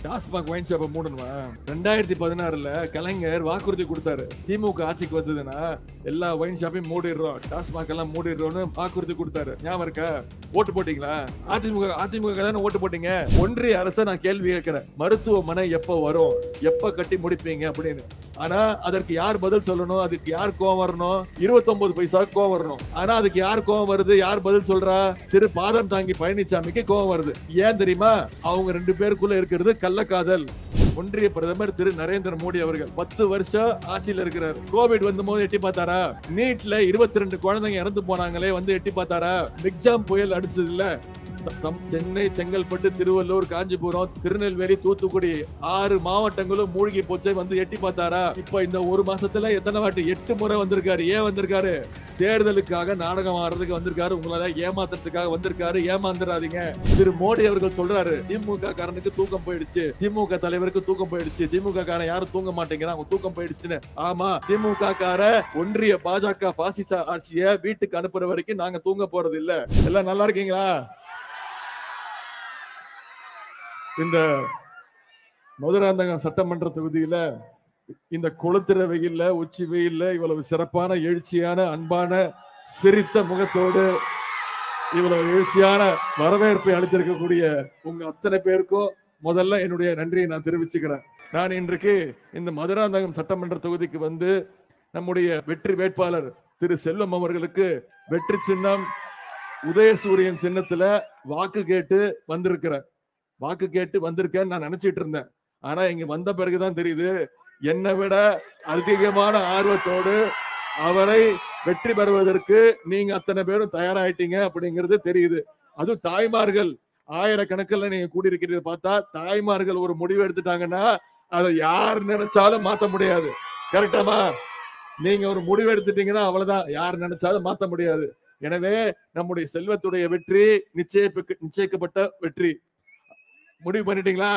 TASMAC wine ஷாப்பை மூடணுமா ரெண்டாயிரத்தி பதினாறுல கலைஞர் வாக்குறுதி கொடுத்தாரு திமுக ஆட்சிக்கு வந்ததுன்னா எல்லா ஒயின் ஷாப்பையும் மூடிடுறோம் டாஸ்மாக் எல்லாம் மூடிடுறோம்னு வாக்குறுதி கொடுத்தாரு ஞாபகம் இருக்கா ஓட்டு போட்டீங்களா அதிமுக அதிமுக தானே ஓட்டு போட்டீங்க ஒன்றிய அரசை நான் கேள்வி கேட்கிறேன் மருத்துவமனை எப்ப வரும் எப்ப கட்டி முடிப்பீங்க அப்படின்னு ஆனா அதற்கு யார் பதில் சொல்லணும் அதுக்கு யார் கோவம் வரணும் 29 பைசா கோவம் வரணும் ஆனா அதுக்கு யார் கோவம் வருது யார் பதில் சொல்றா திரு பாதம் தாங்கி பழனிசாமிக்கு கோவம் வருது ஏன் தெரியுமா அவங்க ரெண்டு பேருக்குள்ள இருக்கிறது கள்ளக்காதல் ஒன்றிய பிரதமர் திரு நரேந்திர மோடி அவர்கள் பத்து வருஷம் ஆட்சியில இருக்கிறார் கோவிட் வந்த போது எட்டி பார்த்தாரா நீட்ல இருபத்தி ரெண்டு குழந்தைங்க இறந்து போனாங்களே வந்து எட்டி பார்த்தாரா பிக்ஜாம் புயல் அடிச்சது இல்ல தம்- சென்னை செங்கல்பட்டு திருவள்ளூர் காஞ்சிபுரம் திருநெல்வேலி தூத்துக்குடி ஆறு மாவட்டங்களும் மூழ்கி போச்சு வந்து எட்டி பார்த்தாரா இப்ப இந்த ஒரு மாசத்துல எத்தனை வாட்டி எட்டு முறை வந்திருக்காரு ஏன் வந்திருக்காரு தேர்தலுக்காக நாடகம் ஆடுறதுக்கு வந்திருக்காரு உங்களால ஏமாத்துறதுக்காக வந்திருக்காரு ஏமாந்துடாதீங்க திரு மோடி அவர்கள் சொல்றாரு திமுக காரனுக்கு தூக்கம் போயிடுச்சு திமுக தலைவருக்கு தூக்கம் போயிடுச்சு திமுக காரன் யாரும் தூங்க மாட்டேங்கிறான் அவங்க தூக்கம் போயிடுச்சுன்னு ஆமா திமுக கார ஒன்றிய பாஜக பாசிச ஆட்சிய வீட்டுக்கு அனுப்புற வரைக்கும் நாங்க தூங்க போறது இல்ல எல்லாம் நல்லா இருக்கீங்களா இந்த மதுராந்தகம் சட்டமன்ற தொகுதியில இந்த கொளுத்துற வெயில்ல உச்சி வெயில்ல இவ்வளவு சிறப்பான எழுச்சியான அன்பான சிரித்த முகத்தோடு இவ்வளவு எழுச்சியான வரவேற்பை அளித்திருக்கக்கூடிய உங்க அத்தனை பேருக்கும் முதல்ல என்னுடைய நன்றியை நான் தெரிவிச்சுக்கிறேன் நான் இன்றைக்கு இந்த மதுராந்தகம் சட்டமன்ற தொகுதிக்கு வந்து நம்முடைய வெற்றி வேட்பாளர் திரு செல்வம் அவர்களுக்கு வெற்றி சின்னம் உதயசூரியன் சின்னத்துல வாக்கு கேட்டு வந்திருக்கிறேன் வாக்கு கேட்டு வந்திருக்கேன்னு நான் நினைச்சிட்டு இருந்தேன் ஆனா இங்க வந்த பிறகுதான் தெரியுது என்னை விட அதிகமான ஆர்வத்தோடு அவரை வெற்றி பெறுவதற்கு நீங்க அத்தனை பேரும் தயாராயிட்டீங்க அப்படிங்கிறது தெரியுது அதுவும் தாய்மார்கள் ஆயிரக்கணக்கில் நீங்க கூடியிருக்கிறத பார்த்தா தாய்மார்கள் ஒரு முடிவு எடுத்துட்டாங்கன்னா அதை யார் நினைச்சாலும் மாத்த முடியாது கரெக்டாமா நீங்க ஒரு முடிவு எடுத்துட்டீங்கன்னா அவ்வளவுதான் யார் நினைச்சாலும் மாத்த முடியாது எனவே நம்முடைய செல்வத்துடைய வெற்றி நிச்சயிப்பு நிச்சயிக்கப்பட்ட வெற்றி முடிவு பண்ணிட்டீங்களா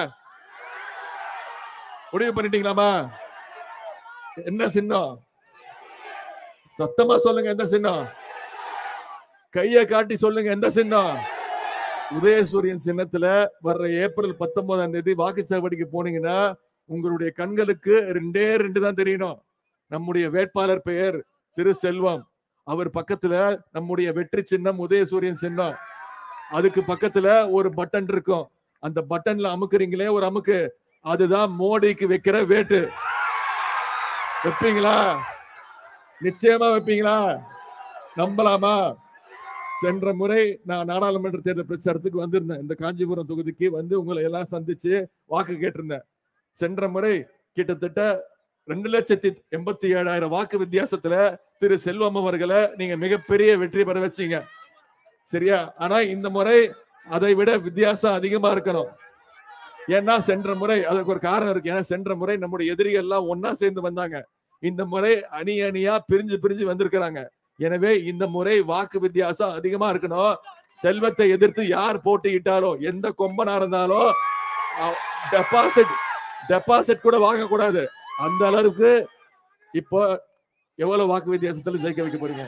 முடிவு பண்ணிட்டீங்களாமா என்ன சின்னம் சத்தமா சொல்லுங்க எந்த சின்னம் கைய காட்டி சொல்லுங்க எந்த சின்னம் உதயசூரியன் சின்னத்துல வர்ற ஏப்ரல் பத்தொன்பதாம் தேதி வாக்குச்சாவடிக்கு போனீங்கன்னா உங்களுடைய கண்களுக்கு ரெண்டே ரெண்டு தான் தெரியணும் நம்முடைய வேட்பாளர் பெயர் திரு செல்வம் அவர் பக்கத்துல நம்முடைய வெற்றி சின்னம் உதயசூரியன் சின்னம் அதுக்கு பக்கத்துல ஒரு பட்டன் இருக்கும் அந்த பட்டன்ல அமுக்குறீங்களே ஒரு அமுக்கு அதுதான் மோடிக்கு வைக்கிற வேட்டு வைப்பீங்களா நிச்சயமா வைப்பீங்களா நம்பலாமா சென்ற முறை நான் நாடாளுமன்ற தேர்தல் பிரச்சாரத்துக்கு வந்திருந்தேன் இந்த காஞ்சிபுரம் தொகுதிக்கு வந்து உங்களை எல்லாம் சந்திச்சு வாக்கு கேட்டிருந்தேன் சென்ற முறை கிட்டத்தட்ட ரெண்டு லட்சத்தி எண்பத்தி ஏழாயிரம் வாக்கு வித்தியாசத்துல திரு செல்வம் அவர்களை நீங்க மிகப்பெரிய வெற்றி பெற வச்சீங்க சரியா ஆனா இந்த முறை அதை விட வித்தியாசம் அதிகமா இருக்கணும் ஏன்னா சென்ற முறை அதுக்கு ஒரு காரணம் இருக்கு ஏன்னா சென்ற முறை நம்முடைய எதிரிகள் எல்லாம் ஒன்னா சேர்ந்து வந்தாங்க இந்த முறை அணி அணியா பிரிஞ்சு பிரிஞ்சு வந்திருக்கிறாங்க எனவே இந்த முறை வாக்கு வித்தியாசம் அதிகமா இருக்கணும் செல்வத்தை எதிர்த்து யார் போட்டியிட்டாலும் எந்த கொம்பனா இருந்தாலும் டெபாசிட் டெபாசிட் கூட வாங்க கூடாது அந்த அளவுக்கு இப்போ எவ்வளவு வாக்கு வித்தியாசத்துல ஜெயிக்க வைக்க போறீங்க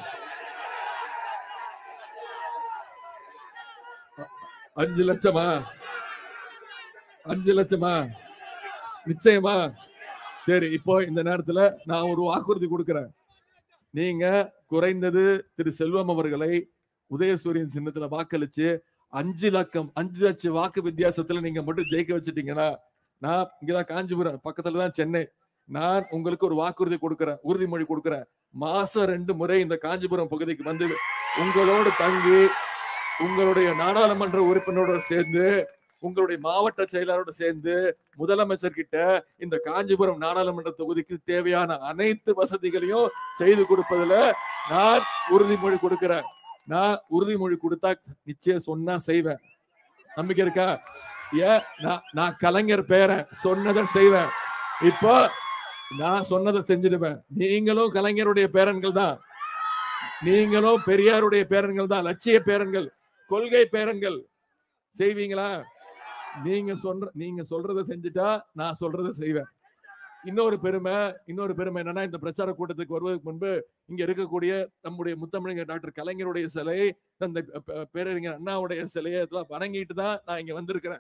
அஞ்சு லட்சமா அஞ்சு லட்சமா நிச்சயமா சரி இப்போ இந்த நேரத்துல நான் ஒரு வாக்குறுதி கொடுக்கிறேன் நீங்க குறைந்தது திரு செல்வம் அவர்களை உதயசூரியன் சின்னத்துல வாக்களிச்சு அஞ்சு லக்கம் அஞ்சு லட்சம் வாக்கு வித்தியாசத்துல நீங்க மட்டும் ஜெயிக்க வச்சுட்டீங்கன்னா நான் இங்கதான் காஞ்சிபுரம் பக்கத்துல தான் சென்னை நான் உங்களுக்கு ஒரு வாக்குறுதி கொடுக்கிறேன் உறுதிமொழி கொடுக்கிறேன் மாசம் ரெண்டு முறை இந்த காஞ்சிபுரம் பகுதிக்கு வந்து உங்களோடு தங்கி உங்களுடைய நாடாளுமன்ற உறுப்பினரோட சேர்ந்து உங்களுடைய மாவட்ட செயலாளரோட சேர்ந்து முதலமைச்சர் கிட்ட இந்த காஞ்சிபுரம் நாடாளுமன்ற தொகுதிக்கு தேவையான அனைத்து வசதிகளையும் செய்து கொடுப்பதுல நான் உறுதிமொழி கொடுக்கிறேன் நான் உறுதிமொழி கொடுத்தா நிச்சயம் சொன்னா செய்வேன் நம்பிக்கை இருக்கா ஏன் நான் நான் கலைஞர் பேரன் சொன்னதை செய்வேன் இப்போ நான் சொன்னதை செஞ்சிடுவேன் நீங்களும் கலைஞருடைய பேரன்கள் தான் நீங்களும் பெரியாருடைய பேரன்கள் தான் லட்சிய பேரன்கள் கொள்கை பேரன்கள் செய்வீங்களா நீங்க சொல்ற நீங்க சொல்றத செஞ்சுட்டா நான் சொல்றத செய்வேன் இன்னொரு பெருமை இன்னொரு பெருமை என்னன்னா இந்த பிரச்சார கூட்டத்துக்கு வருவதற்கு முன்பு இங்க இருக்கக்கூடிய நம்முடைய முத்தமிழர் டாக்டர் கலைஞருடைய சிலை அந்த ப- பேரறிஞர் அண்ணாவுடைய சிலையை இதெல்லாம் வணங்கிட்டு தான் நான் இங்க வந்திருக்கிறேன்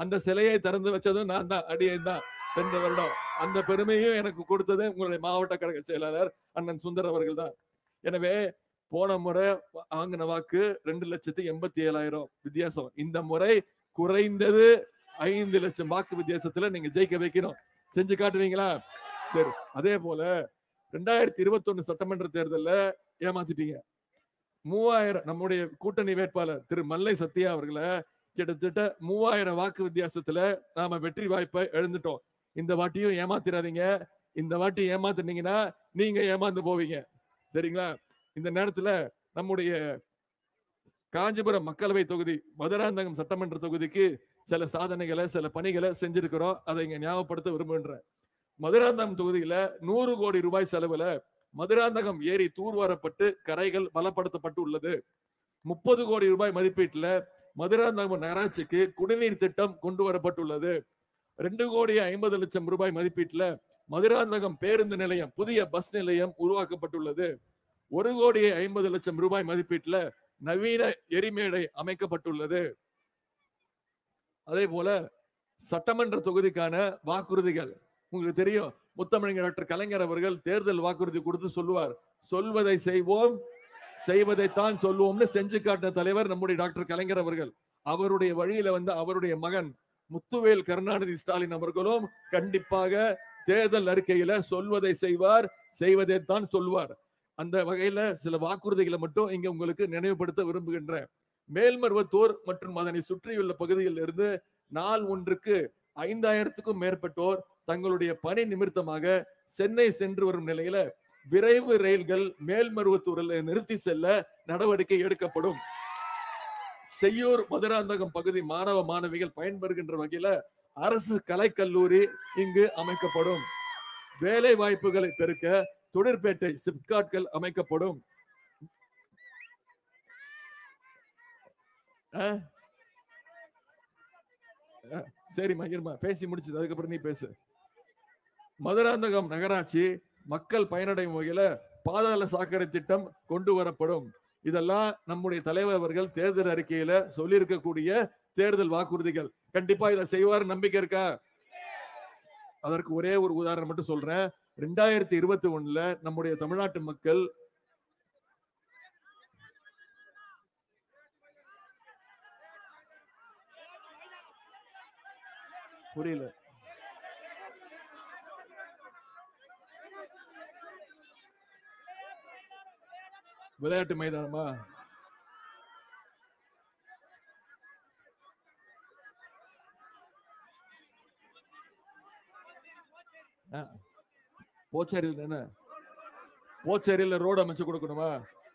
அந்த சிலையை திறந்து வச்சதும் நான் தான் அடியை தான் சென்ற வருடம் அந்த பெருமையும் எனக்கு கொடுத்தது உங்களுடைய மாவட்ட கழக செயலாளர் அண்ணன் சுந்தர் அவர்கள் தான் எனவே போன முறை வாங்கின வாக்கு ரெண்டு லட்சத்தி எண்பத்தி ஏழாயிரம் வித்தியாசம் இந்த முறை குறைந்தது ஐந்து லட்சம் வாக்கு வித்தியாசத்துல நீங்க ஜெயிக்க வைக்கணும் செஞ்சு காட்டுவீங்களா சரி அதே போல ரெண்டாயிரத்தி இருபத்தி சட்டமன்ற தேர்தல்ல ஏமாத்திட்டீங்க மூவாயிரம் நம்முடைய கூட்டணி வேட்பாளர் திரு மல்லை சத்யா அவர்களை கிட்டத்தட்ட மூவாயிரம் வாக்கு வித்தியாசத்துல நாம வெற்றி வாய்ப்பை எழுந்துட்டோம் இந்த வாட்டியும் ஏமாத்திராதீங்க இந்த வாட்டி ஏமாத்துனீங்கன்னா நீங்க ஏமாந்து போவீங்க சரிங்களா இந்த நேரத்துல நம்முடைய காஞ்சிபுரம் மக்களவை தொகுதி மதுராந்தகம் சட்டமன்ற தொகுதிக்கு சில சாதனைகளை சில பணிகளை செஞ்சிருக்கிறோம் அதை இங்க ஞாபகப்படுத்த விரும்புகின்றேன் மதுராந்தகம் தொகுதியில நூறு கோடி ரூபாய் செலவுல மதுராந்தகம் ஏரி தூர்வாரப்பட்டு கரைகள் பலப்படுத்தப்பட்டு உள்ளது முப்பது கோடி ரூபாய் மதிப்பீட்டுல மதுராந்தகம் நகராட்சிக்கு குடிநீர் திட்டம் கொண்டு வரப்பட்டுள்ளது ரெண்டு கோடி ஐம்பது லட்சம் ரூபாய் மதிப்பீட்டுல மதுராந்தகம் பேருந்து நிலையம் புதிய பஸ் நிலையம் உருவாக்கப்பட்டுள்ளது ஒரு கோடி ஐம்பது லட்சம் ரூபாய் மதிப்பீட்டுல நவீன எரிமேடை அமைக்கப்பட்டுள்ளது அதே போல சட்டமன்ற தொகுதிக்கான வாக்குறுதிகள் உங்களுக்கு தெரியும் முத்தமிழர் டாக்டர் கலைஞர் அவர்கள் தேர்தல் வாக்குறுதி கொடுத்து சொல்லுவார் சொல்வதை செய்வோம் செய்வதைத்தான் சொல்லுவோம்னு செஞ்சு காட்டின தலைவர் நம்முடைய டாக்டர் கலைஞர் அவர்கள் அவருடைய வழியில வந்து அவருடைய மகன் முத்துவேல் கருணாநிதி ஸ்டாலின் அவர்களும் கண்டிப்பாக தேர்தல் அறிக்கையில சொல்வதை செய்வார் செய்வதைத்தான் சொல்வார் அந்த வகையில சில வாக்குறுதிகளை மட்டும் இங்க உங்களுக்கு நினைவுபடுத்த விரும்புகின்றேன் மேல்மருவத்தூர் மற்றும் அதனை சுற்றியுள்ள பகுதியில் இருந்து நாள் ஒன்றுக்கு ஐந்தாயிரத்துக்கும் மேற்பட்டோர் தங்களுடைய பணி நிமித்தமாக சென்னை சென்று வரும் நிலையில விரைவு ரயில்கள் மேல்மருவத்தூரில் நிறுத்தி செல்ல நடவடிக்கை எடுக்கப்படும் செய்யூர் மதுராந்தகம் பகுதி மாணவ மாணவிகள் பயன்பெறுகின்ற வகையில அரசு கலைக்கல்லூரி இங்கு அமைக்கப்படும் வேலை வாய்ப்புகளை பெருக்க தொழிற்பேட்டை சிப்காட்கள் அமைக்கப்படும் ஆ? ஆ, சரிம்மா இருமா பேசி முடிச்சது அதுக்கப்புறம் நீ பேசு மதுராந்தகம் நகராட்சி மக்கள் பயனடையும் வகையில பாதாள சாக்கடை திட்டம் கொண்டு வரப்படும் இதெல்லாம் நம்முடைய தலைவர் அவர்கள் தேர்தல் அறிக்கையில சொல்லியிருக்கக்கூடிய தேர்தல் வாக்குறுதிகள் கண்டிப்பா இதை செய்வார் நம்பிக்கை இருக்கா அதற்கு ஒரே ஒரு உதாரணம் மட்டும் சொல்றேன் ரெண்டாயிரத்தி இருபத்தி ஒண்ணுல நம்முடைய தமிழ்நாட்டு மக்கள் புரியல விளையாட்டு மைதானமா ஆ. போச்சேரியில் தானே போச்சேரியில ரோடு அமைச்சு கொடுக்கணுமா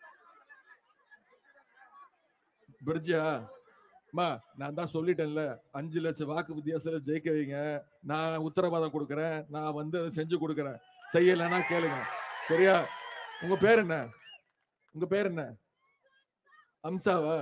பிரிட்ஜா அம்மா நான் தான் சொல்லிட்டேன்ல அஞ்சு லட்சம் வாக்கு வித்தியாசத்துல ஜெயிக்க வைங்க நான் உத்தரவாதம் கொடுக்கறேன் நான் வந்து அதை செஞ்சு கொடுக்கறேன் செய்யலைன்னா கேளுங்க சரியா உங்க பேர் என்ன உங்க பேர் என்ன அம்சாவா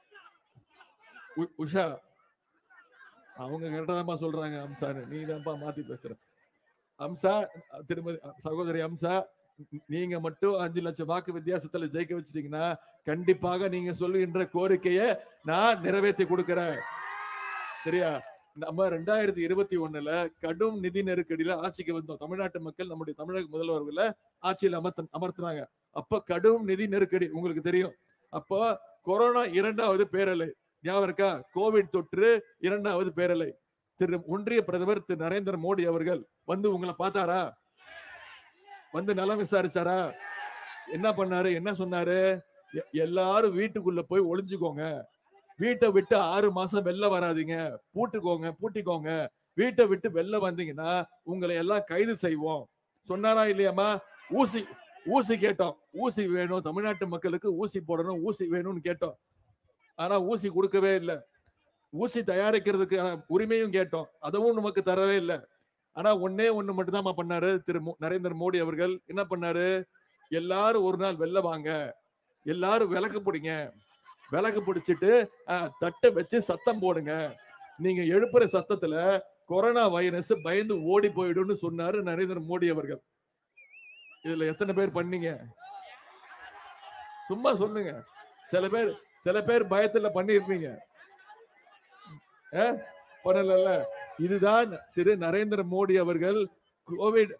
உ- உஷா அவங்க கரெக்டா தான்ப்பா சொல்றாங்க அம்சான்னு நீ தான்ப்பா மாத்தி பேசுற அம்சா திருமதி சகோதரி அம்சா நீங்க மட்டும் அஞ்சு லட்சம் வாக்கு வித்தியாசத்துல ஜெயிக்க வச்சிட்டீங்கன்னா கண்டிப்பாக நீங்க சொல்லுகின்ற கோரிக்கையை நான் நிறைவேற்றி கொடுக்கிறேன் சரியா நம்ம ரெண்டாயிரத்தி இருபத்தி ஒண்ணுல கடும் நிதி நெருக்கடியில ஆட்சிக்கு வந்தோம் தமிழ்நாட்டு மக்கள் நம்முடைய தமிழக முதல்வர்களை ஆட்சியில் அமர்த்த அமர்த்தினாங்க அப்ப கடும் நிதி நெருக்கடி உங்களுக்கு தெரியும் அப்போ கொரோனா இரண்டாவது பேரலை ஞாபகம் இருக்கா கோவிட் தொற்று இரண்டாவது பேரலை திரு ஒன்றிய பிரதமர் திரு நரேந்திர மோடி அவர்கள் வந்து உங்களை பார்த்தாரா வந்து நலம் விசாரிச்சாரா என்ன பண்ணாரு என்ன சொன்னாரு எ- எல்லாரும் வீட்டுக்குள்ள போய் ஒளிஞ்சுக்கோங்க வீட்டை விட்டு ஆறு மாசம் வெளில வராதீங்க பூட்டுக்கோங்க பூட்டிக்கோங்க வீட்டை விட்டு வெளில வந்தீங்கன்னா உங்களை எல்லாம் கைது செய்வோம் சொன்னாரா இல்லையாம்மா ஊசி ஊசி கேட்டோம் ஊசி வேணும் தமிழ்நாட்டு மக்களுக்கு ஊசி போடணும் ஊசி வேணும்னு கேட்டோம் ஆனா ஊசி கொடுக்கவே இல்லை ஊசி தயாரிக்கிறதுக்கான உரிமையும் கேட்டோம் அதுவும் நமக்கு தரவே இல்லை ஆனா ஒன்னே ஒண்ணு மட்டும்தான் பண்ணாரு திரு மோ- நரேந்திர மோடி அவர்கள் என்ன பண்ணாரு எல்லாரும் ஒரு நாள் வெளில வாங்க எல்லாரும் விளக்கு பிடிங்க விளக்கு பிடிச்சிட்டு அஹ், தட்டை வச்சு சத்தம் போடுங்க நீங்க எழுப்புற சத்தத்துல கொரோனா வைரஸ் பயந்து ஓடி போயிடும்னு சொன்னாரு நரேந்திர மோடி அவர்கள் இதுல எத்தனை பேர் பண்ணீங்க சும்மா சொல்லுங்க சில பேர் சில பேர் பயத்துல பண்ணிருப்பீங்க பண்ணல இதுதான் திரு நரேந்திர மோடி அவர்கள் கோவிட்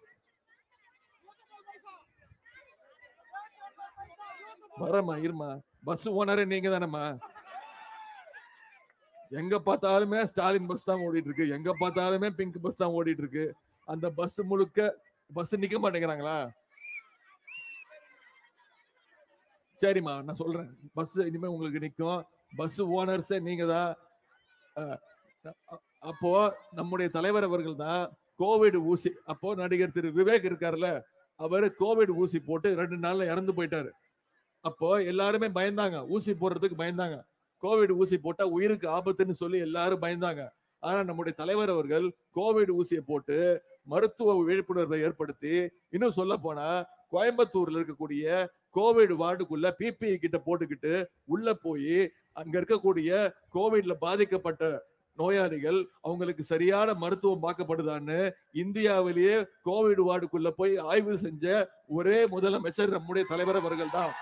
வரமா இருமா பஸ் ஓனரே நீங்க தானம்மா எங்க பார்த்தாலுமே ஸ்டாலின் பஸ் தான் ஓடிட்டு இருக்கு எங்க பார்த்தாலுமே பிங்க் பஸ் தான் ஓடிட்டு இருக்கு அந்த பஸ் முழுக்க பஸ் நிக்க மாட்டேங்கிறாங்களா சரிம்மா நான் சொல்றேன் பஸ் இனிமே உங்களுக்கு நிக்கும் பஸ் ஓனர்ஸே நீங்க தான் அஹ், அ- அப்போ நம்முடைய தலைவர் அவர்கள் தான் கோவிட் ஊசி அப்போ நடிகர் திரு விவேக் இருக்காருல்ல அவரு கோவிட் ஊசி போட்டு ரெண்டு நாள்ல இறந்து போயிட்டாரு அப்போ எல்லாருமே பயந்தாங்க ஊசி போடுறதுக்கு பயந்தாங்க கோவிட் ஊசி போட்டா உயிருக்கு ஆபத்துன்னு சொல்லி எல்லாரும் பயந்தாங்க ஆனா நம்முடைய தலைவர் அவர்கள் கோவிட் ஊசியை போட்டு மருத்துவ விழிப்புணர்வை ஏற்படுத்தி இன்னும் சொல்ல போனா கோயம்புத்தூர்ல இருக்கக்கூடிய கோவிட் வார்டுக்குள்ள பிபிஇ கிட்ட போட்டுக்கிட்டு உள்ள போய் அங்க இருக்கக்கூடிய கோவிட்ல பாதிக்கப்பட்ட நோயாளிகள் அவங்களுக்கு சரியான மருத்துவம் பார்க்கப்படுதான்னு இந்தியாவிலேயே கோவிட் வார்டுக்குள்ள போய் ஆய்வு செஞ்ச ஒரே முதலமைச்சர் நம்முடைய தலைவர் அவர்கள் தான்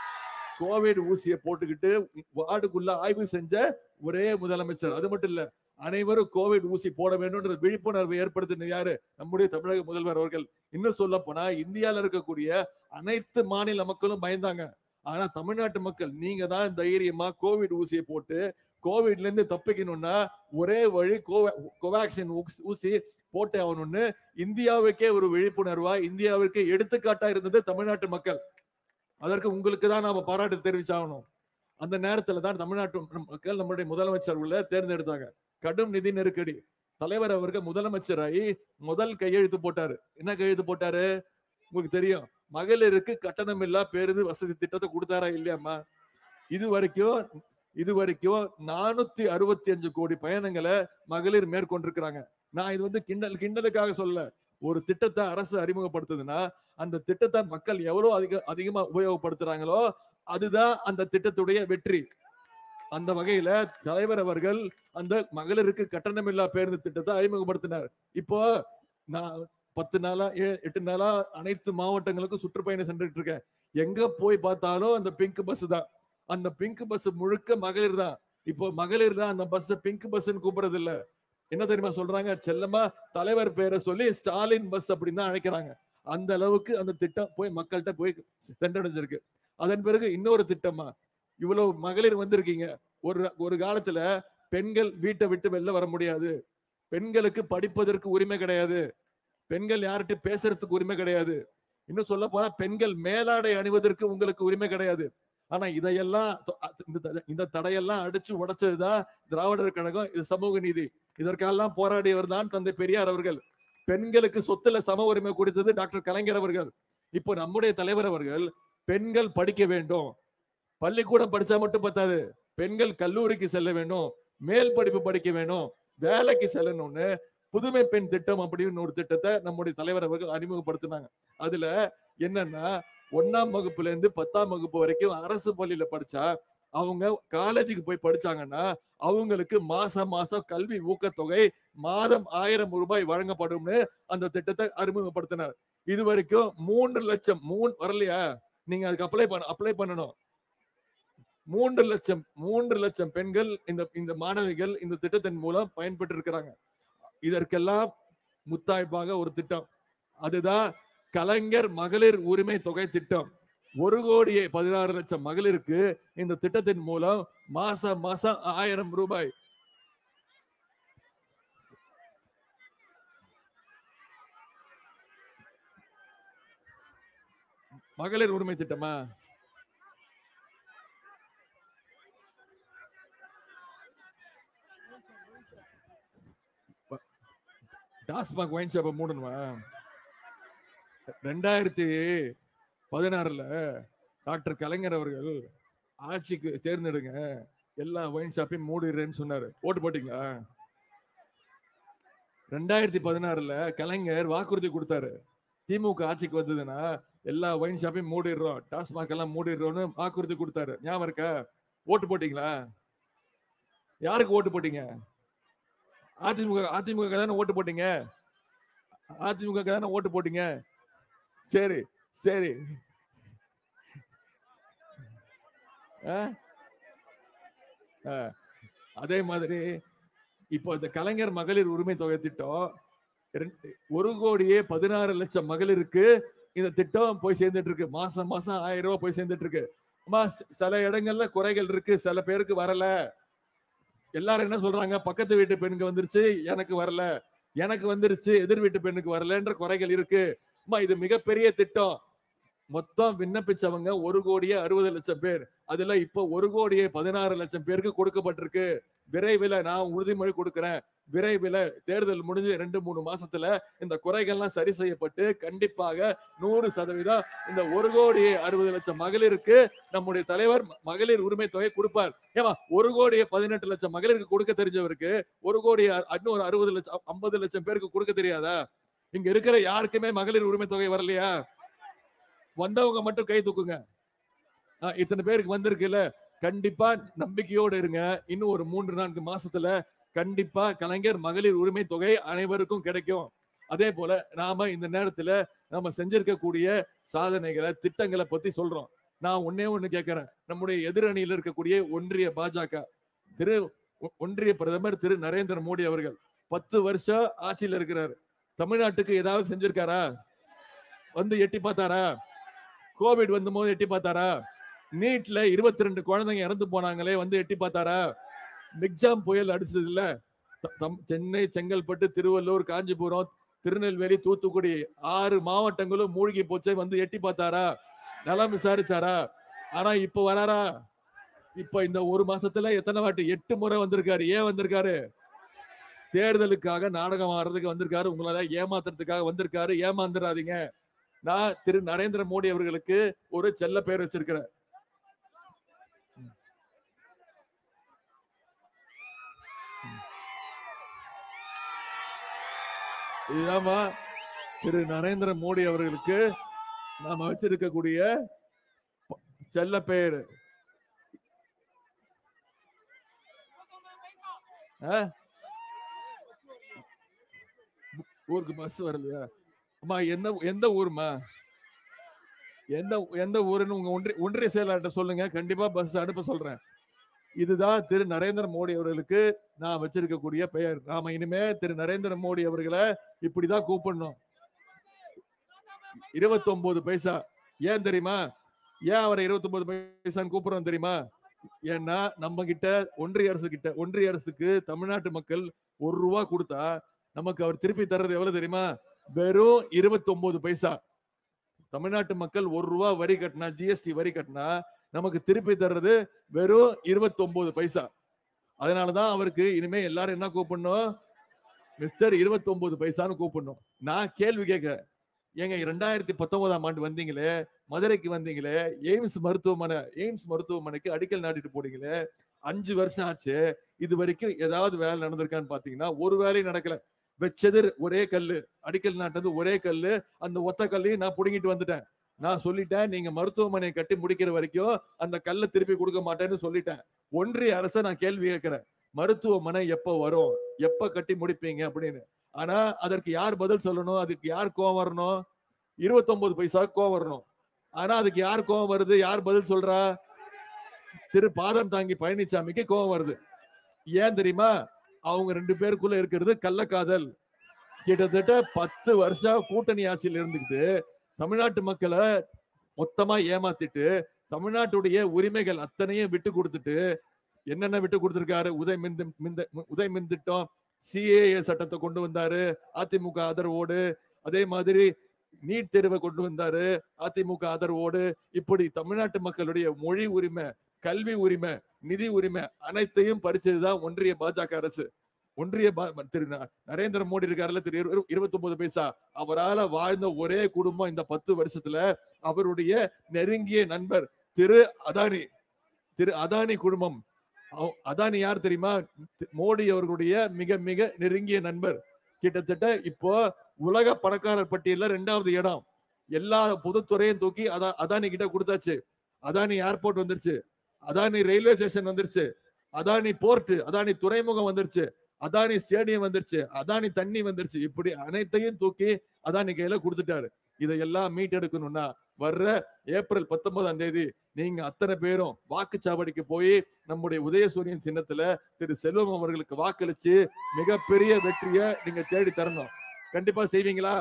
கோவிட் ஊசியை போட்டுக்கிட்டு வார்டுக்குள்ள ஆய்வு செஞ்ச ஒரே முதலமைச்சர் அது மட்டும் இல்ல அனைவரும் கோவிட் ஊசி போட வேண்டும்ன்ற விழிப்புணர்வை ஏற்படுத்தின யாரு நம்முடைய தமிழக முதல்வர் அவர்கள் இன்னும் சொல்ல போனா இந்தியால இருக்கக்கூடிய அனைத்து மாநில மக்களும் பயந்தாங்க ஆனா தமிழ்நாட்டு மக்கள் நீங்க தான் தைரியமா கோவிட் ஊசியை போட்டு கோவிட்ல இருந்து தப்பிக்கணும்னா ஒரே வழி கோவா- கோவேக்சின் ஊசி- ஊசி போட்டே ஆகணும்னு இந்தியாவுக்கே ஒரு விழிப்புணர்வா இந்தியாவிற்கு எடுத்துக்காட்டா இருந்தது தமிழ்நாட்டு மக்கள் அதற்கு உங்களுக்கு தான் நாம பாராட்டு தெரிவிச்சாகணும் அந்த நேரத்துல தான் தமிழ்நாட்டு மக்கள் நம்முடைய முதலமைச்சர் உள்ள தேர்ந்தெடுத்தாங்க கடும் நிதி நெருக்கடி தலைவர் அவர்கள் முதலமைச்சராகி முதல் கையெழுத்து போட்டாரு என்ன கையெழுத்து போட்டாரு உங்களுக்கு தெரியும் மகளிருக்கு கட்டணம் இல்லா பேருந்து வசதி திட்டத்தை கொடுத்தாரா இல்லையாம்மா இது வரைக்கும் இது வரைக்கும் நானூத்தி அறுபத்தி அஞ்சு கோடி பயணங்களை மகளிர் மேற்கொண்டிருக்கிறாங்க நான் இது வந்து கிண்டல் கிண்டலுக்காக சொல்ல ஒரு திட்டத்தை அரசு அறிமுகப்படுத்துதுன்னா அந்த திட்டத்தை மக்கள் எவ்வளவு அதிக அதிகமா உபயோகப்படுத்துறாங்களோ அதுதான் அந்த திட்டத்துடைய வெற்றி அந்த வகையில தலைவர் அவர்கள் அந்த மகளிருக்கு கட்டணமில்லா பேருந்து திட்டத்தை அறிமுகப்படுத்தினார் இப்போ நான் பத்து நாளா ஏ- எட்டு நாளா அனைத்து மாவட்டங்களுக்கும் சுற்றுப்பயணம் சென்றுட்டு இருக்கேன் எங்க போய் பார்த்தாலும் அந்த பிங்க் பஸ் தான் அந்த பிங்க் பஸ் முழுக்க மகளிர் தான் இப்போ மகளிர் தான் அந்த பஸ் பிங்க் பஸ்ன்னு கூப்பிடுறது இல்ல என்ன தெரியுமா சொல்றாங்க செல்லமா தலைவர் பேரை சொல்லி ஸ்டாலின் பஸ் அப்படின்னு தான் அழைக்கிறாங்க அந்த அளவுக்கு அந்த திட்டம் போய் மக்கள்கிட்ட போய் சென்றடைஞ்சிருக்கு அதன் பிறகு இன்னொரு திட்டமா இவ்வளவு மகளிர் வந்திருக்கீங்க ஒரு ஒரு காலத்துல பெண்கள் வீட்டை விட்டு வெளில வர முடியாது பெண்களுக்கு படிப்பதற்கு உரிமை கிடையாது பெண்கள் யார்கிட்ட பேசுறதுக்கு உரிமை கிடையாது இன்னும் சொல்ல போனா பெண்கள் மேலாடை அணிவதற்கு உங்களுக்கு உரிமை கிடையாது ஆனா இதையெல்லாம் தொ- அ- இந்த த- இந்த தடையெல்லாம் அடிச்சு உடைச்சதுதான் திராவிடர் கழகம் இது சமூக நீதி இதற்கெல்லாம் போராடியவர் தான் தந்தை பெரியார் அவர்கள் பெண்களுக்கு சொத்துல சம உரிமை கொடுத்தது டாக்டர் கலைஞர் அவர்கள் இப்போ நம்முடைய தலைவர் அவர்கள் பெண்கள் படிக்க வேண்டும் பள்ளிக்கூடம் படிச்சா மட்டும் பத்தாது பெண்கள் கல்லூரிக்கு செல்ல வேண்டும் மேல் படிப்பு படிக்க வேணும் வேலைக்கு செல்லணும்னு புதுமை பெண் திட்டம் அப்படின்னு ஒரு திட்டத்தை நம்முடைய தலைவர் அவர்கள் அறிமுகப்படுத்தினாங்க அதுல என்னன்னா ஒண்ணாம் வகுப்புல இருந்து பத்தாம் வகுப்பு வரைக்கும் அரசு பள்ளியில படிச்சா அவங்க காலேஜுக்கு போய் படிச்சாங்கன்னா அவங்களுக்கு மாசம் மாசம் கல்வி ஊக்கத்தொகை மாதம் ஆயிரம் ரூபாய் வழங்கப்படும்னு அந்த திட்டத்தை அறிமுகப்படுத்தினார் இது வரைக்கும் மூன்று லட்சம் மூணு வரலையா நீங்க அதுக்கு அப்ளை பண்ண அப்ளை பண்ணணும் மூன்று லட்சம் மூன்று லட்சம் பெண்கள் இந்த இந்த மாணவிகள் இந்த திட்டத்தின் மூலம் பயன்பெற்று இருக்கிறாங்க இதற்கெல்லாம் முத்தாய்ப்பாக ஒரு திட்டம் அதுதான் கலைஞர் மகளிர் உரிமை தொகை திட்டம் ஒரு கோடியே பதினாறு லட்சம் மகளிருக்கு இந்த திட்டத்தின் மூலம் மாசம் மாசம் ஆயிரம் ரூபாய் மகளிர் உரிமை திட்டமா டாஸ்மாக் ஒயின் ஷாப்பை மூடணுமா ரெண்டாயிரத்தி பதினாறுல டாக்டர் கலைஞர் அவர்கள் ஆட்சிக்கு தேர்ந்தெடுங்க எல்லா ஒயின் ஷாப்பையும் மூடிடுறேன்னு சொன்னாரு ஓட்டு போட்டீங்களா ரெண்டாயிரத்தி பதினாறுல கலைஞர் வாக்குறுதி கொடுத்தாரு திமுக ஆட்சிக்கு வந்ததுன்னா எல்லா ஒயின் ஷாப்பையும் மூடிடுறோம் டாஸ்மாக் எல்லாம் மூடிடுறோம்னு வாக்குறுதி கொடுத்தாரு ஞாபகம் இருக்கா ஓட்டு போட்டீங்களா யாருக்கு ஓட்டு போட்டீங்க அதிமுக அதிமுக தானே ஓட்டு போட்டீங்க அதிமுக தானே ஓட்டு போட்டீங்க சரி சரி ஆ? ஆ. அதே மாதிரி இப்போ இந்த கலைஞர் மகளிர் உரிமை தொகை திட்டம் ரெண்டு- ஒரு கோடியே பதினாறு லட்சம் மகளிருக்கு இந்த திட்டம் போய் சேர்ந்துட்டு இருக்கு மாசம் மாசம் ஆயிரம் ரூபாய் போய் சேர்ந்துட்டு இருக்கு அம்மா சி- சில இடங்கள்ல குறைகள் இருக்கு சில பேருக்கு வரல எல்லாரும் என்ன சொல்றாங்க பக்கத்து வீட்டு பெண்ணுக்கு வந்துருச்சு எனக்கு வரல எனக்கு வந்துருச்சு எதிர் வீட்டு பெண்ணுக்கு வரலன்ற குறைகள் இருக்கு அம்மா இது மிகப்பெரிய திட்டம் மொத்தம் விண்ணப்பிச்சவங்க ஒரு கோடியே அறுபது லட்சம் பேர் அதுல இப்ப ஒரு கோடியே பதினாறு லட்சம் பேருக்கு கொடுக்கப்பட்டிருக்கு விரைவில் நான் உறுதிமொழி கொடுக்கிறேன் விரைவில் தேர்தல் முடிஞ்சு ரெண்டு மூணு மாசத்துல இந்த குறைகள்லாம் சரி செய்யப்பட்டு கண்டிப்பாக நூறு சதவீதம் இந்த ஒரு கோடியே அறுபது லட்சம் மகளிருக்கு நம்முடைய தலைவர் ம- மகளிர் உரிமை தொகை கொடுப்பார் ஏமா ஒரு கோடியே பதினெட்டு லட்சம் மகளிருக்கு கொடுக்க தெரிஞ்சவருக்கு ஒரு கோடி இன்னொரு அறுபது லட்சம் ஐம்பது லட்சம் பேருக்கு கொடுக்க தெரியாதா இங்க இருக்கிற யாருக்குமே மகளிர் உரிமை தொகை வரலையா வந்தவங்க மட்டும் கை தூக்குங்க ஆ, இத்தனை பேருக்கு வந்திருக்குல்ல கண்டிப்பா நம்பிக்கையோடு இருங்க இன்னும் ஒரு மூன்று நான்கு மாசத்துல கண்டிப்பா கலைஞர் மகளிர் உரிமை தொகை அனைவருக்கும் கிடைக்கும் அதே போல நாம இந்த நேரத்துல நாம செஞ்சிருக்கக்கூடிய சாதனைகளை திட்டங்களை பத்தி சொல்றோம் நான் ஒன்னே ஒண்ணு கேட்கிறேன் நம்முடைய எதிரணியில் இருக்கக்கூடிய ஒன்றிய பாஜக திரு ஒ- ஒன்றிய பிரதமர் திரு நரேந்திர மோடி அவர்கள் பத்து வருஷம் ஆட்சியில் இருக்கிறார் தமிழ்நாட்டுக்கு ஏதாவது செஞ்சிருக்காரா வந்து எட்டி பார்த்தாரா கோவிட் வந்த போது எட்டி பார்த்தாரா நீட்ல இருபத்தி ரெண்டு குழந்தைங்க இறந்து போனாங்களே வந்து எட்டி பார்த்தாரா மிக்ஜாம் புயல் அடிச்சது இல்ல த- தம்- சென்னை செங்கல்பட்டு திருவள்ளூர் காஞ்சிபுரம் திருநெல்வேலி தூத்துக்குடி ஆறு மாவட்டங்களும் மூழ்கி போச்சே வந்து எட்டி பார்த்தாரா நலம் விசாரிச்சாரா ஆனா இப்ப வராரா இப்ப இந்த ஒரு மாசத்துல எத்தனை வாட்டி எட்டு முறை வந்திருக்காரு ஏன் வந்திருக்காரு தேர்தலுக்காக நாடகம் ஆடுறதுக்கு வந்திருக்காரு உங்களால ஏமாத்துறதுக்காக வந்திருக்காரு ஏமாந்துடாதீங்க நான் திரு நரேந்திர மோடி அவர்களுக்கு ஒரு செல்ல பேர் வச்சிருக்கிறேன் இதுதாம்மா திரு நரேந்திர மோடி அவர்களுக்கு நாம வச்சிருக்கக்கூடிய ப- செல்ல பெயர் ஆ? ஊருக்கு பஸ் வரலையா அம்மா எந்த எந்த ஊருமா எந்த எந்த ஊருன்னு உங்க ஒன்றிய ஒன்றிய செயலாளர்கிட்ட சொல்லுங்க கண்டிப்பா பஸ் அனுப்ப சொல்றேன் இதுதான் திரு நரேந்திர மோடி அவர்களுக்கு நான் வச்சிருக்கக்கூடிய பெயர் நாம இனிமே திரு நரேந்திர மோடி அவர்களை இப்படிதான் கூப்பிடணும் இருபத்தொன்பது பைசா ஏன் தெரியுமா ஏன் அவரை இருபத்தொன்பது பைசான்னு கூப்பிடுறோம் தெரியுமா ஏன்னா நம்ம கிட்ட ஒன்றிய அரசு கிட்ட ஒன்றிய அரசுக்கு தமிழ்நாட்டு மக்கள் ஒரு ரூபா கொடுத்தா நமக்கு அவர் திருப்பி தர்றது எவ்வளவு தெரியுமா வெறும் 29 பைசா தமிழ்நாட்டு மக்கள் ஒரு ரூபா வரி கட்டினா ஜிஎஸ்டி வரி கட்டினா நமக்கு திருப்பி தர்றது வெறும் 29 பைசா அதனாலதான் அவருக்கு இனிமே எல்லாரும் என்ன கூப்பிடணும் மிஸ்டர் 29 பைசான்னு கூப்பிடணும் நான் கேள்வி கேட்கிறேன் ஏங்க ரெண்டாயிரத்தி பத்தொன்பதாம் ஆண்டு வந்தீங்களே மதுரைக்கு வந்தீங்களே எய்ம்ஸ் மருத்துவமனை எய்ம்ஸ் மருத்துவமனைக்கு அடிக்கல் நாட்டிட்டு போனீங்களே அஞ்சு வருஷம் ஆச்சு இது வரைக்கும் ஏதாவது வேலை நடந்திருக்கான்னு பாத்தீங்கன்னா ஒரு வேலையும் நடக்கல வச்சது ஒரே கல்லு அடிக்கல் நாட்டது ஒரே கல்லு அந்த ஒத்த கல்லையும் நான் புடுங்கிட்டு வந்துட்டேன் நான் சொல்லிட்டேன் நீங்க மருத்துவமனை கட்டி முடிக்கிற வரைக்கும் அந்த கல்லை திருப்பி கொடுக்க மாட்டேன்னு சொல்லிட்டேன் ஒன்றிய அரசை நான் கேள்வி கேட்கிறேன் மருத்துவமனை எப்ப வரும் எப்ப கட்டி முடிப்பீங்க அப்படின்னு ஆனா அதற்கு யார் பதில் சொல்லணும் அதுக்கு யார் கோவம் வரணும் 29 பைசா கோவம் வரணும் ஆனா அதுக்கு யார் கோவம் வருது யார் பதில் சொல்றா திரு பாதம் தாங்கி பழனிசாமிக்கு கோவம் வருது ஏன் தெரியுமா அவங்க ரெண்டு பேருக்குள்ள இருக்கிறது கள்ளக்காதல் கிட்டத்தட்ட பத்து வருஷம் கூட்டணி ஆட்சியில் இருந்துக்கிட்டு தமிழ்நாட்டு மக்களை மொத்தமா ஏமாத்திட்டு தமிழ்நாட்டுடைய உரிமைகள் அத்தனையும் விட்டு கொடுத்துட்டு என்னென்ன விட்டு கொடுத்திருக்காரு உதய் மின் மிந்த உதய் மின் திட்டம் சிஏஏ சட்டத்தை கொண்டு வந்தாரு அதிமுக ஆதரவோடு அதே மாதிரி நீட் தேர்வை கொண்டு வந்தாரு அதிமுக ஆதரவோடு இப்படி தமிழ்நாட்டு மக்களுடைய மொழி உரிமை கல்வி உரிமை நிதி உரிமை அனைத்தையும் பறிச்சதுதான் ஒன்றிய பாஜக அரசு ஒன்றிய பா- திரு ந- நரேந்திர மோடி இருக்காருல்ல திரு இருபத்தி ஒன்பது பைசா அவரால வாழ்ந்த ஒரே குடும்பம் இந்த பத்து வருஷத்துல அவருடைய நெருங்கிய நண்பர் திரு அதானி திரு அதானி குடும்பம் அவ- அதானி யார் தெரியுமா தி- மோடி அவர்களுடைய மிக மிக நெருங்கிய நண்பர் கிட்டத்தட்ட இப்போ உலக பணக்காரர் பட்டியல்ல ரெண்டாவது இடம் எல்லா பொதுத்துறையும் தூக்கி அதா அதானி கிட்ட கொடுத்தாச்சு அதானி ஏர்போர்ட் வந்துருச்சு அதானி ரயில்வே ஸ்டேஷன் வந்துருச்சு அதானி போர்ட் அதானி துறைமுகம் வந்துருச்சு அதானி ஸ்டேடியம் வந்துருச்சு அதானி தண்ணி வந்துருச்சு இப்படி அனைத்தையும் தூக்கி அதானி கையில கொடுத்துட்டாரு இதையெல்லாம் மீட்டெடுக்கணும்னா வர்ற ஏப்ரல் பத்தொன்பதாம் தேதி நீங்க அத்தனை பேரும் வாக்குச்சாவடிக்கு போய் நம்முடைய உதயசூரியன் சின்னத்துல திரு செல்வம் அவர்களுக்கு வாக்களிச்சு மிகப்பெரிய வெற்றியை நீங்க தேடி தரணும் கண்டிப்பா செய்வீங்களா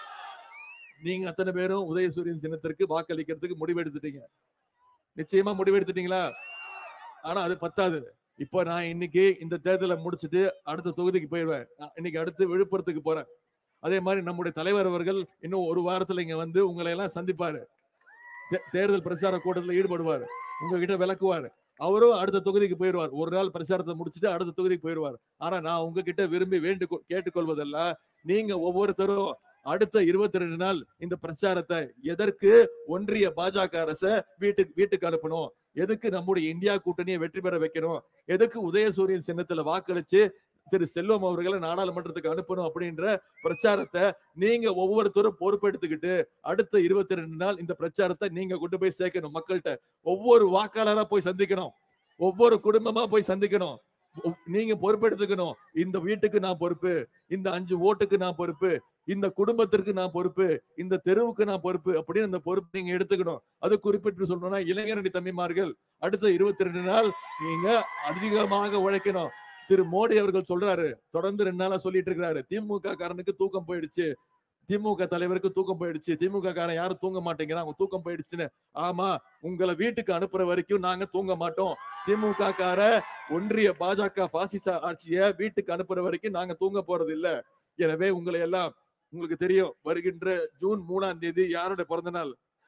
நீங்க அத்தனை பேரும் உதயசூரியன் சின்னத்திற்கு வாக்களிக்கிறதுக்கு முடிவெடுத்துட்டீங்க நிச்சயமா முடிவெடுத்துட்டீங்களா ஆனா அது பத்தாது இப்போ நான் இன்னைக்கு இந்த தேர்தலை முடிச்சுட்டு அடுத்த தொகுதிக்கு போயிடுவேன் நான் இன்னைக்கு அடுத்து விழுப்புரத்துக்கு போறேன் அதே மாதிரி நம்முடைய தலைவர் அவர்கள் இன்னும் ஒரு வாரத்துல இங்க வந்து உங்களை எல்லாம் சந்திப்பாரு தே- தேர்தல் பிரச்சார கூட்டத்தில் ஈடுபடுவார் உங்ககிட்ட விளக்குவார் அவரும் அடுத்த தொகுதிக்கு போயிடுவார் ஒரு நாள் பிரச்சாரத்தை முடிச்சுட்டு அடுத்த தொகுதிக்கு போயிடுவார் ஆனா நான் உங்ககிட்ட விரும்பி வேண்டு கேட்டுக்கொள்வதெல்லாம் நீங்க ஒவ்வொருத்தரும் அடுத்த இருபத்தி ரெண்டு நாள் இந்த பிரச்சாரத்தை எதற்கு ஒன்றிய பாஜக அரச வீட்டுக்கு வீட்டுக்கு அனுப்பணும் எதுக்கு நம்முடைய இந்தியா கூட்டணியை வெற்றி பெற வைக்கணும் எதுக்கு உதயசூரியன் சின்னத்துல வாக்களிச்சு திரு செல்வம் அவர்களை நாடாளுமன்றத்துக்கு அனுப்பணும் அப்படின்ற பிரச்சாரத்தை நீங்க ஒவ்வொருத்தரும் பொறுப்பெடுத்துக்கிட்டு அடுத்த இருபத்தி ரெண்டு நாள் இந்த பிரச்சாரத்தை நீங்க கொண்டு போய் சேர்க்கணும் மக்கள்கிட்ட ஒவ்வொரு வாக்காளரா போய் சந்திக்கணும் ஒவ்வொரு குடும்பமா போய் சந்திக்கணும் ஒ- நீங்க பொறுப்பெடுத்துக்கணும் இந்த வீட்டுக்கு நான் பொறுப்பு இந்த அஞ்சு ஓட்டுக்கு நான் பொறுப்பு இந்த குடும்பத்திற்கு நான் பொறுப்பு இந்த தெருவுக்கு நான் பொறுப்பு அப்படின்னு அந்த பொறுப்பு நீங்க எடுத்துக்கணும் அது குறிப்பிட்டு சொல்லணும்னா இளைஞரணி தம்பிமார்கள் அடுத்த இருபத்தி ரெண்டு நாள் நீங்க அதிகமாக உழைக்கணும் திரு மோடி அவர்கள் சொல்றாரு தொடர்ந்து ரெண்டு நாளா சொல்லிட்டு இருக்கிறாரு திமுக காரனுக்கு தூக்கம் போயிடுச்சு திமுக தலைவருக்கு தூக்கம் போயிடுச்சு திமுக காரன் யாரும் தூங்க மாட்டேங்கிறான் அவங்க தூக்கம் போயிடுச்சுன்னு ஆமா உங்களை வீட்டுக்கு அனுப்புற வரைக்கும் நாங்க தூங்க மாட்டோம் திமுக கார ஒன்றிய பாஜக பாசிச ஆட்சிய வீட்டுக்கு அனுப்புற வரைக்கும் நாங்க தூங்க போறது இல்ல எனவே உங்களை எல்லாம் உங்களுக்கு தெரியும் வருகின்ற ஜூன் மூணாம் தேதி யாருடைய பிறந்த நாள்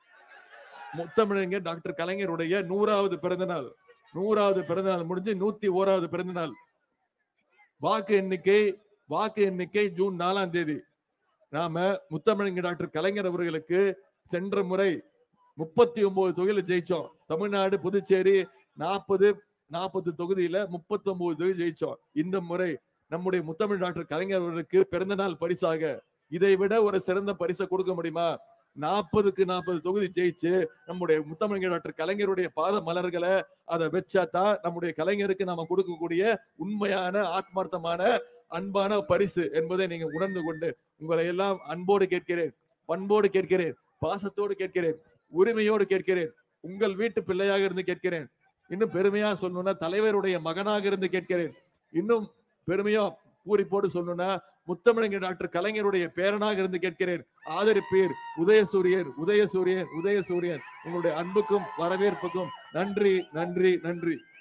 முத்தமிழங்க டாக்டர் கலைஞருடைய நூறாவது பிறந்த நாள் நூறாவது பிறந்த நாள் முடிஞ்சு நூத்தி ஓராவது பிறந்த நாள் வாக்கு எண்ணிக்கை வாக்கு எண்ணிக்கை ஜூன் நாலாம் தேதி நாம முத்தமிழங்க டாக்டர் கலைஞர் அவர்களுக்கு சென்ற முறை முப்பத்தி ஒன்பது தொகுதியில ஜெயிச்சோம் தமிழ்நாடு புதுச்சேரி நாற்பது நாற்பது தொகுதியில முப்பத்தி ஒன்பது தொகுதி ஜெயிச்சோம் இந்த முறை நம்முடைய முத்தமிழ் டாக்டர் கலைஞர் அவர்களுக்கு பிறந்த நாள் பரிசாக இதை விட ஒரு சிறந்த பரிசை கொடுக்க முடியுமா நாற்பதுக்கு நாற்பது தொகுதி ஜெயிச்சு நம்முடைய முத்தமிழ் டாக்டர் கலைஞருடைய பாத மலர்களை அதை வச்சா தான் நம்முடைய கலைஞருக்கு நாம கொடுக்கக்கூடிய உண்மையான ஆத்மார்த்தமான அன்பான பரிசு என்பதை நீங்க உணர்ந்து கொண்டு உங்களை எல்லாம் அன்போடு கேட்கிறேன் பண்போடு கேட்கிறேன் பாசத்தோடு கேட்கிறேன் உரிமையோடு கேட்கிறேன் உங்கள் வீட்டு பிள்ளையாக இருந்து கேட்கிறேன் இன்னும் பெருமையா சொல்லணும்னா தலைவருடைய மகனாக இருந்து கேட்கிறேன் இன்னும் பெருமையா பூரிப்போடு சொல்லணும்னா முத்தமிழங்க டாக்டர் கலைஞருடைய பேரனாக இருந்து கேட்கிறேன் ஆதரிப்பீர் உதயசூரியன் உதயசூரியன் உதயசூரியன் உங்களுடைய அன்புக்கும் வரவேற்புக்கும் நன்றி நன்றி நன்றி